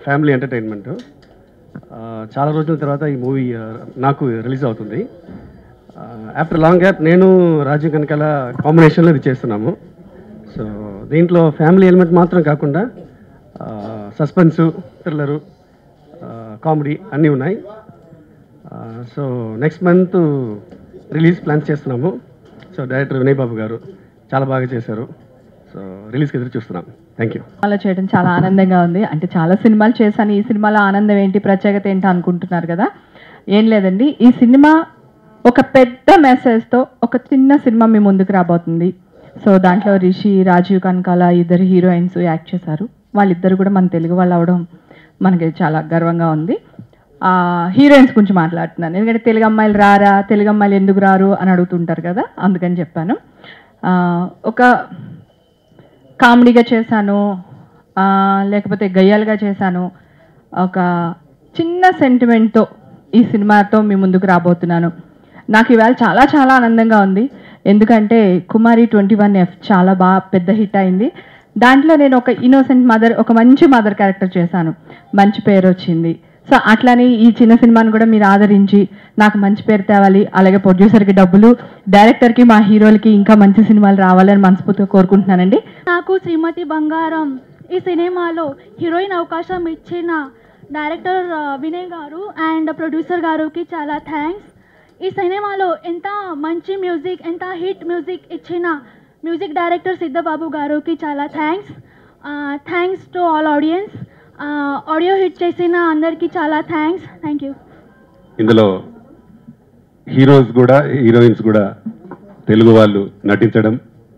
family entertainment చాలా రోజుల తర్వాత ఈ మూవీ నాకు రిలీజ్ అవుతుంది ఆఫ్టర్ లాంగ్ గ్యాప్ నేను రాజీవ్ కనకాల కాంబినేషన్లో ఇది చేస్తున్నాము సో దీంట్లో ఫ్యామిలీ ఎలిమెంట్ మాత్రం కాకుండా సస్పెన్సు థ్రిల్లరు కామెడీ అన్నీ ఉన్నాయి so next month release plan చేస్తున్నాము సో డైరెక్టర్ వినయ్ బాబు గారు చాలా బాగా చేశారు సో రిలీజ్కి ఎదురు చూస్తున్నాం థ్యాంక్ యూ అలా చేయడం చాలా ఆనందంగా ఉంది అంటే చాలా సినిమాలు చేశాను ఈ సినిమాలో ఆనందం ఏంటి ప్రత్యేకత ఏంటి అనుకుంటున్నారు కదా ఏం లేదండి ఈ సినిమా ఒక పెద్ద మెసేజ్తో ఒక చిన్న సినిమా మీ ముందుకు రాబోతుంది సో దాంట్లో రిషి రాజీవ్ కనకాల ఇద్దరు హీరోయిన్స్ యాక్ట్ చేశారు వాళ్ళిద్దరు కూడా మన తెలుగు వాళ్ళు అవడం మనకి చాలా గర్వంగా ఉంది హీరోయిన్స్ గురించి మాట్లాడుతున్నాను ఎందుకంటే తెలుగు అమ్మాయిలు రారా తెలుగు అమ్మాయిలు ఎందుకు రారు అని అడుగుతుంటారు కదా అందుకని చెప్పాను ఆ, ఒక కామెడీగా చేశాను ఆ, లేకపోతే గయ్యాలుగా చేశాను ఒక చిన్న సెంటిమెంట్తో ఈ సినిమాతో మీ ముందుకు రాబోతున్నాను నాకు ఇవాళ చాలా చాలా ఆనందంగా ఉంది ఎందుకంటే కుమారి ట్వంటీ వన్ ఎఫ్ చాలా బాగా పెద్ద హిట్ అయింది దాంట్లో నేను ఒక ఇన్నోసెంట్ మదర్ ఒక మంచి మదర్ క్యారెక్టర్ చేశాను మంచి పేరు వచ్చింది సో అట్లానే ఈ చిన్న సినిమాని కూడా మీరు ఆదరించి నాకు మంచి పేరు తేవాలి అలాగే ప్రొడ్యూసర్కి డబ్బులు డైరెక్టర్కి మా హీరోలకి ఇంకా మంచి సినిమాలు రావాలని మనస్ఫూర్తిగా కోరుకుంటున్నానండి నాకు శ్రీమతి బంగారం ఈ సినిమాలో హీరోయిన్ అవకాశం ఇచ్చిన డైరెక్టర్ ఆ, వినయ్ గారు అండ్ ప్రొడ్యూసర్ గారికి చాలా థ్యాంక్స్ ఈ సినిమాలో ఎంత మంచి మ్యూజిక్ ఎంత హిట్ మ్యూజిక్ ఇచ్చిన మ్యూజిక్ డైరెక్టర్ సిద్ధబాబు గారికి చాలా thanks thanks to all audience audio hit చేసిన అందరికీ చాలా థ్యాంక్స్ థ్యాంక్ యూ ఇందులో హీరోస్ కూడా హీరోయిన్స్ కూడా తెలుగు వాళ్ళు నటించడం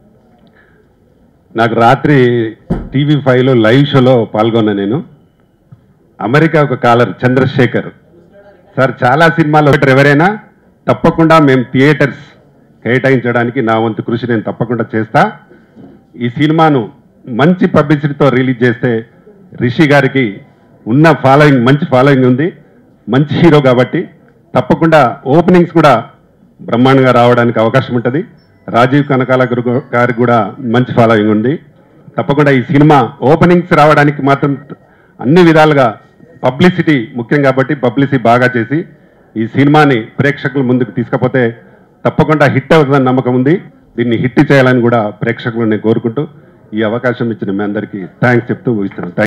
నాకు రాత్రి టీవీ ఫైవ్లో లైవ్ షోలో పాల్గొన్నా నేను అమెరికా ఒక కాలర్ చంద్రశేఖర్ సార్ చాలా సినిమాలు ఎవరైనా తప్పకుండా మేము థియేటర్స్ కేటాయించడానికి నా వంతు కృషి నేను తప్పకుండా చేస్తా ఈ సినిమాను మంచి పబ్లిసిటీతో రిలీజ్ చేస్తే రిషి గారికి ఉన్న ఫాలోయింగ్ మంచి ఫాలోయింగ్ ఉంది మంచి హీరో కాబట్టి తప్పకుండా ఓపెనింగ్స్ కూడా బ్రహ్మాండంగా రావడానికి అవకాశం ఉంటుంది రాజీవ్ కనకాల గురు- గారికి కూడా మంచి ఫాలోయింగ్ ఉంది తప్పకుండా ఈ సినిమా ఓపెనింగ్స్ రావడానికి మాత్రం అన్ని విధాలుగా పబ్లిసిటీ ముఖ్యం కాబట్టి పబ్లిసిటీ బాగా చేసి ఈ సినిమాని ప్రేక్షకుల ముందుకు తీసుకపోతే తప్పకుండా హిట్ అవుతుందని నమ్మకం ఉంది దీన్ని హిట్ చేయాలని కూడా ప్రేక్షకులను నేను కోరుకుంటూ ఈ అవకాశం ఇచ్చిన మీ అందరికీ థ్యాంక్స్ చెప్తూ ముగిస్తున్నాను